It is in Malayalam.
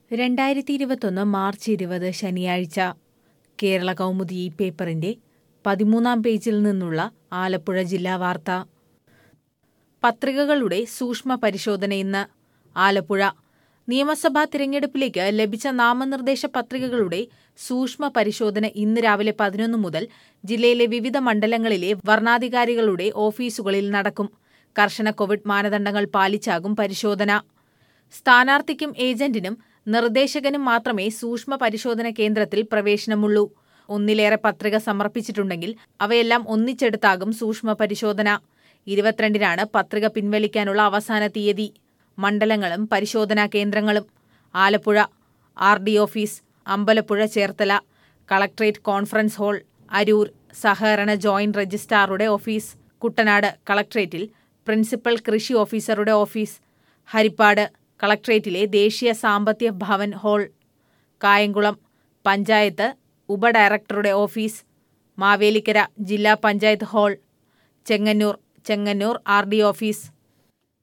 രണ്ടായിരത്തി ഇരുപത്തൊന്ന് മാർച്ച് ഇരുപത് ശനിയാഴ്ച കേരള കൗമുദി ഈ പേപ്പറിന്റെ പതിമൂന്നാം പേജിൽ നിന്നുള്ള ആലപ്പുഴ ജില്ലാ വാർത്ത പത്രികകളുടെ സൂക്ഷ്മ പരിശോധന ഇന്ന് ആലപ്പുഴ നിയമസഭാ തിരഞ്ഞെടുപ്പിലേക്ക് ലഭിച്ച നാമനിർദ്ദേശ പത്രികകളുടെ സൂക്ഷ്മ പരിശോധന ഇന്ന് രാവിലെ പതിനൊന്ന് മുതൽ ജില്ലയിലെ വിവിധ മണ്ഡലങ്ങളിലെ വർണ്ണാധികാരികളുടെ ഓഫീസുകളിൽ നടക്കും കർശന കോവിഡ് മാനദണ്ഡങ്ങൾ പാലിച്ചാകും പരിശോധന സ്ഥാനാർത്ഥിക്കും ഏജന്റിനും നിർദ്ദേശകനും മാത്രമേ സൂക്ഷ്മ പരിശോധന കേന്ദ്രത്തിൽ പ്രവേശനമുള്ളൂ ഒന്നിലേറെ പത്രിക സമർപ്പിച്ചിട്ടുണ്ടെങ്കിൽ അവയെല്ലാം ഒന്നിച്ചെടുത്താകും സൂക്ഷ്മ പരിശോധന ഇരുപത്തിരണ്ടിനാണ് പത്രിക പിൻവലിക്കാനുള്ള അവസാന തീയതി മണ്ഡലങ്ങളും പരിശോധനാ കേന്ദ്രങ്ങളും Alappuzha R D office Ambalappuzha Cherthala collectorate conference hall Aroor സഹകരണ ജോയിന്റ് രജിസ്ട്രാറുടെ ഓഫീസ് കുട്ടനാട് കളക്ട്രേറ്റിൽ പ്രിൻസിപ്പൽ കൃഷി ഓഫീസറുടെ ഓഫീസ് ഹരിപ്പാട് കളക്ട്രേറ്റിലെ ദേശീയ സാമ്പത്തിക ഭവൻ ഹാൾ കായംകുളം പഞ്ചായത്ത് ഉപഡയറക്ടറുടെ ഓഫീസ് മാവേലിക്കര ജില്ലാ panchayat hall Chengannur Chengannur R D office